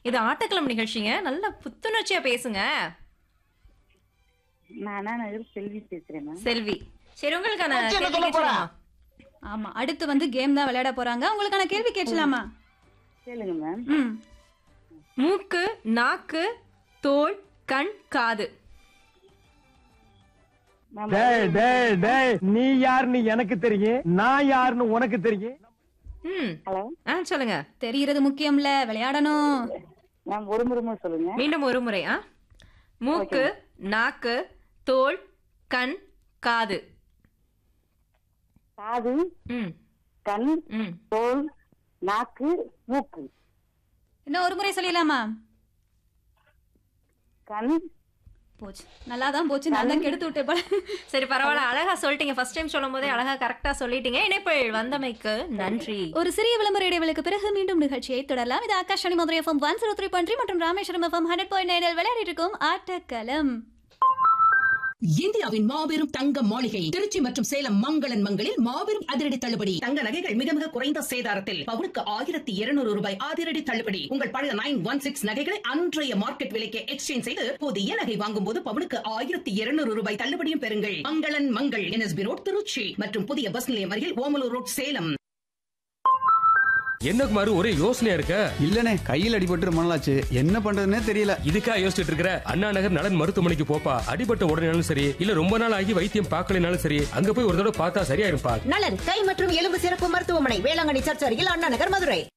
இது ஆட்டக்கிழமை நிகழ்ச்சிங்க நல்ல புத்துணர்ச்சியா பேசுங்க நான் அண்ணா நகர் செல்வி பேசுறேன் மேம் செல்வி சரி உங்களுக்கான வச்சு என்ன கேள்வி சொல்ல போறா? கேட்கலாமா? ஆமா அடுத்து வந்து கேம் தான் விளையாட போறாங்க உங்களுக்கான கேள்வி கேட்கலாமா கேளுங்க மேம் ம் மூக்கு நாக்கு தோல் கண் காது மேம் டேய் டேய் டேய் நீ யாருன்னு எனக்கு தெரியும் நான் யாருன்னு உனக்கு தெரியும் ம் ஹலோ ஆ சொல்லுங்க தெரியறது முக்கியம்ல விளையாடணும் மேம் ஒரு முறை சொல்லுங்க மீண்டும் ஒரு முறை ஆ மூக்கு நாக்கு தோல் கண் காது காது ம் கண் ம் தோல் நாக்கு மூக்கு இன்னும் ஒரு முறை சொல்லிடலாமா கண் போச்சு நல்லா தான் போச்சு நான் தான் கெடுத்து விட்டேன் போல சரி பரவாயில்ல அழகா சொல்லிட்டீங்க ஃபர்ஸ்ட் டைம் சொல்லும் போதே அழகா கரெக்டா சொல்லிட்டீங்க இணைப்பில் வந்தமைக்கு நன்றி ஒரு சிறிய விளம்பர இடைவெளிக்கு பிறகு மீண்டும் நிகழ்ச்சியை தொடரலாம் இது Akash Madurai FM one zero three point மற்றும் ராமேஸ்வரம் எஃப்எம் ஹண்ட்ரட் பாயிண்ட் நைனில் விளையாடிட்டு இருக்கும் ஆட்டக்களம் இந்தியாவின் மாபெரும் தங்க மாளிகை திருச்சி மற்றும் சேலம் மங்களன் மங்களில் மாபெரும் அதிரடி தள்ளுபடி தங்க நகைகள் மிக மிக குறைந்த சேதாரத்தில் பவுனுக்கு ஆயிரத்தி இருநூறு ரூபாய் அதிரடி தள்ளுபடி உங்கள் பழைய நைன் ஒன் சிக்ஸ் நகைகளை அன்றைய மார்க்கெட் விலைக்கு எக்ஸ்சேஞ்ச் செய்து புதிய நகை வாங்கும் போது பவுனுக்கு ஆயிரத்தி இருநூறு ரூபாய் தள்ளுபடியும் பெறுங்கள் மங்களன் மங்கள் என்எஸ்பி ரோட் திருச்சி மற்றும் புதிய பஸ் நிலையம் அருகில் ஓமலூர் ரோட் சேலம் என்ன குமாரு ஒரே யோசனையா இருக்க இல்லனே கையில் அடிபட்டு ரொம்ப நாளாச்சு என்ன பண்றதுன்னே தெரியல இதுக்கா யோசிச்சுட்டு இருக்கிற அண்ணா நகர் நலன் மருத்துவமனைக்கு போப்பா அடிபட்ட உடனேனாலும் சரி இல்ல ரொம்ப நாள் ஆகி வைத்தியம் பார்க்கலனாலும் சரி அங்க போய் ஒரு தடவை பார்த்தா சரியாயிருப்பா நலன் கை மற்றும் எலும்பு சிறப்பு மருத்துவமனை வேளாங்கண்ணி சர்ச் அருகில் அண்ணா நகர் மதுரை